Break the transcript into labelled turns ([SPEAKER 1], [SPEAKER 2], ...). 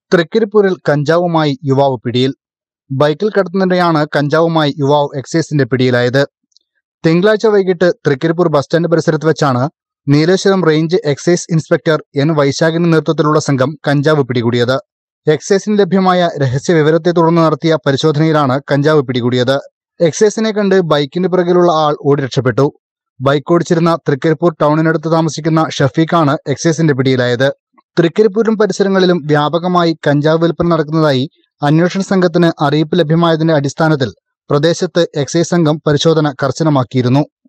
[SPEAKER 1] തൃക്കരിപ്പൂരിൽ കഞ്ചാവുമായി യുവാവ് പിടിയിൽ ബൈക്കിൽ കടത്തുന്നതിനെയാണ് കഞ്ചാവുമായി യുവാവ് എക്സൈസിന്റെ പിടിയിലായത് തിങ്കളാഴ്ച വൈകിട്ട് തൃക്കരിപ്പൂർ ബസ് സ്റ്റാൻഡ് പരിസരത്ത് വെച്ചാണ് Nileshwaram range excise inspector N വൈശാഖിന്റെ നേതൃത്വത്തിലുള്ള സംഘം കഞ്ചാവ് പിടികൂടിയത് എക്സൈസിന് ലഭ്യമായ രഹസ്യ വിവരത്തെ തുടർന്ന് നടത്തിയ പരിശോധനയിലാണ് കഞ്ചാവ് പിടികൂടിയത് എക്സൈസിനെ കണ്ട് ബൈക്കിന് പിറകിലുള്ള ആൾ ഓടി രക്ഷപ്പെട്ടു ബൈക്ക് ഓടിച്ചിരുന്ന തൃക്കരിപ്പൂർ ടൗണിനടുത്ത് താമസിക്കുന്ന ഷഫീഖാണ് എക്സൈസിന്റെ പിടിയിലായത് തൃക്കരിപ്പൂരും പരിസരങ്ങളിലും വ്യാപകമായി കഞ്ചാവ് വിൽപ്പന നടക്കുന്നതായി അന്വേഷണ സംഘത്തിന് അറിയിപ്പ് ലഭ്യമായതിന്റെ അടിസ്ഥാനത്തിൽ പ്രദേശത്ത് എക്സൈസ് സംഘം പരിശോധന കർശനമാക്കിയിരുന്നു